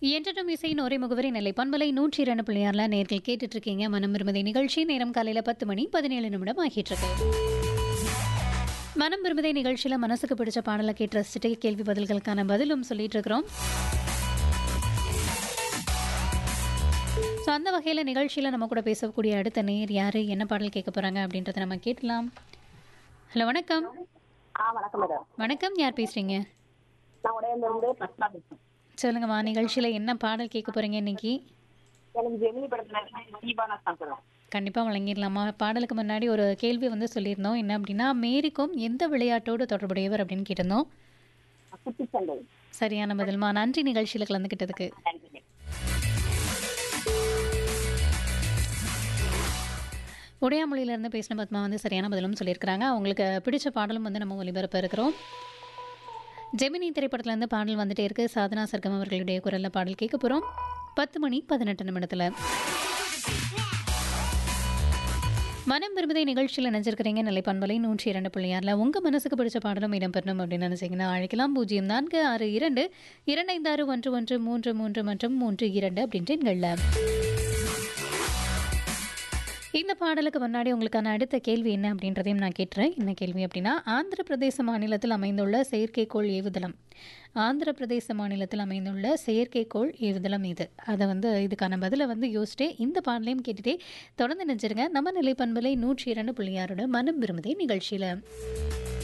என்றும் இசையின் ஒரே முகவரி நிலை பண்பலை நூற்றி இரண்டு பிள்ளையார்ல நேர்கள் கேட்டுட்டு இருக்கீங்க மனம் விரும்புதை நிகழ்ச்சி நேரம் காலையில பத்து மணி பதினேழு நிமிடம் ஆகிட்டு இருக்கு மனம் விரும்புதை நிகழ்ச்சியில மனசுக்கு பிடிச்ச பாடலை கேட்டு ரசிச்சுட்டு கேள்வி பதில்களுக்கான பதிலும் சொல்லிட்டு இருக்கிறோம் ஸோ அந்த வகையில் நிகழ்ச்சியில் நம்ம கூட பேசக்கூடிய அடுத்த நேர் யார் என்ன பாடல் கேட்க போகிறாங்க அப்படின்றத நம்ம கேட்கலாம் ஹலோ வணக்கம் ஆ வணக்கம் மேடம் வணக்கம் யார் பேசுகிறீங்க நான் உடையிலிருந்து பத்மா பேசுறேன் சொல்லுங்கம்மா நிகழ்ச்சியில் என்ன பாடல் கேட்க போகிறீங்க இன்னைக்கு எனக்கு ஜெமினி படத்துல தீபானா சாங் சொல்லுவேன் கண்டிப்பாக வழங்கிடலாமா பாடலுக்கு முன்னாடி ஒரு கேள்வி வந்து சொல்லியிருந்தோம் என்ன அப்படின்னா மேரிக்கும் எந்த விளையாட்டோடு தொடர்புடையவர் அப்படின்னு கேட்டிருந்தோம் குட்டிச்சண்டை சரியான பதில்மா நன்றி நிகழ்ச்சியில் கலந்துக்கிட்டதுக்கு நன்றி உடையாமொழியிலேருந்து பேசின பத்மா வந்து சரியான பதிலும் சொல்லியிருக்கிறாங்க அவங்களுக்கு பிடிச்ச பாடலும் வந்து நம்ம ஒளிபரப்ப இருக்கிறோம் ஜெமினி திரைப்படத்துலேருந்து பாடல் வந்துட்டே இருக்கு சாதனா சர்க்கம் அவர்களுடைய குரலில் பாடல் கேட்க போகிறோம் பத்து மணி பதினெட்டு நிமிடத்தில் மனம் விரும்புதை நிகழ்ச்சியில் நினைச்சிருக்கிறீங்க நிலை பண்பலை நூற்றி இரண்டு பிள்ளையாரில் உங்கள் மனசுக்கு பிடிச்ச பாடலும் இடம்பெறணும் அப்படின்னு நினைச்சீங்கன்னா அழைக்கலாம் பூஜ்ஜியம் நான்கு ஆறு இரண்டு இரண்டு ஐந்து ஆறு ஒன்று ஒன்று மூன்று மூன்று மற்றும் மூன்று இரண்டு அப்படின்ற எண்களில் இந்த பாடலுக்கு முன்னாடி உங்களுக்கான அடுத்த கேள்வி என்ன அப்படின்றதையும் நான் கேட்டுறேன் என்ன கேள்வி அப்படின்னா ஆந்திர பிரதேச மாநிலத்தில் அமைந்துள்ள செயற்கைக்கோள் ஏவுதளம் ஆந்திர பிரதேச மாநிலத்தில் அமைந்துள்ள செயற்கைக்கோள் ஏவுதளம் இது அதை வந்து இதுக்கான பதிலை வந்து யோசிச்சுட்டே இந்த பாடலையும் கேட்டுட்டே தொடர்ந்து நினைச்சிருங்க நம்ம நிலை பண்பலை நூற்றி இரண்டு புள்ளியாரோட மனம் விரும்புதே நிகழ்ச்சியில்